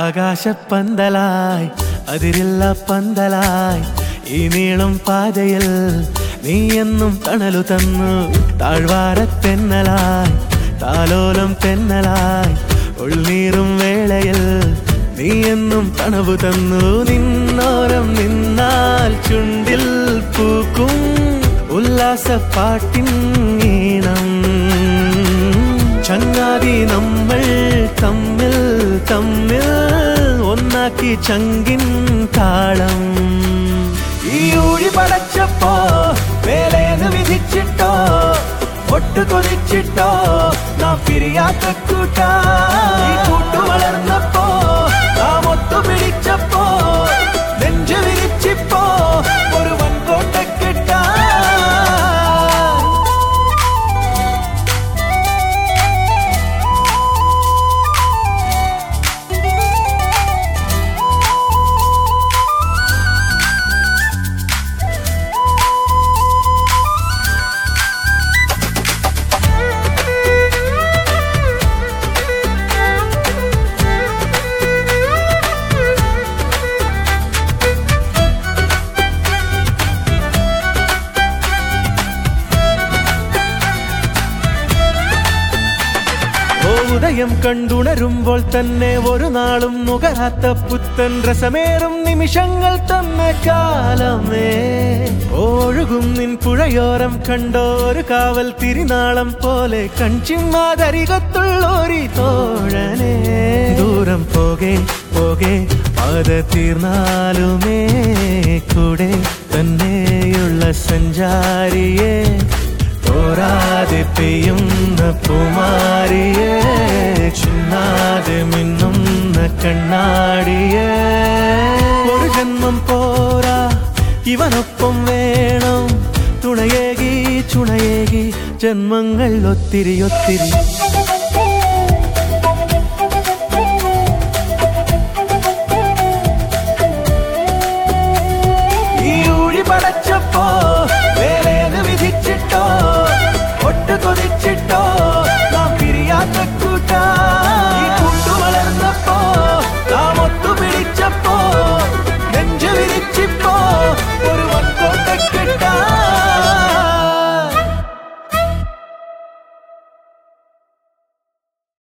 ആകാശപ്പന്തലായി അതിരില്ല പന്തലായി ഈ നീളം പാതയിൽ നീ എന്നും തണലു തന്നു താഴ്വാരത്തെന്നലായി താലോലം തെന്നലായി ഉൾനീറും വേളയിൽ നീ എന്നും തണവു തന്നു നിന്നോരം നിന്നാൽ ചുണ്ടിൽ പൂക്കും ഉല്ലാസപ്പാട്ടിൻ ഈണം ചങ്ങാതി നമ്മൾ തമ്മിൽ തമ്മിൽ ഒന്നാക്കി ചങ്കിൻ താളം ഈ ഊഴി പടച്ചപ്പോ വേലേന്ന് വിധിച്ചിട്ടോ ഒട്ടു കൊതിച്ചിട്ടോ നാം പിരിയാത്ത കൂട്ടാ ഈ കൂട്ടു വളർന്നപ്പോ നാം ഒത്തു പിടിച്ചപ്പോ നെഞ്ചു വിരിച്ചിപ്പോ ഒരു വൻകോട്ടക്കെട്ടാ ഓ ഉദയം കണ്ടുണരുമ്പോൾ തന്നെ ഒരു നാളും നുകരാത്ത പുത്തൻ രസമേറും നിമിഷങ്ങൾ തന്നെ കാലമേ ഒഴുകും നിൻ പുഴയോരം കണ്ടോ ഒരു കാവൽ തിരിനാളം പോലെ കൺചിമ്മാതരികത്തുള്ളൊരു തോഴനെ ദൂരം പോകെ പോകെ പാത തീർന്നാലുമേ കൂടെ തന്നെയുള്ള സഞ്ചാരിയെ തോരാതെ പെയ്യുന്ന പൂമാരിയെ ചിന്നാതെ മിന്നുന്ന കണ്ണാടിയെ ഒരു ജന്മം പോരാ ഇവനൊപ്പം വേണം തുണയേകി ചുണയേകി ജന്മങ്ങൾ ഒത്തിരി ഒത്തിരി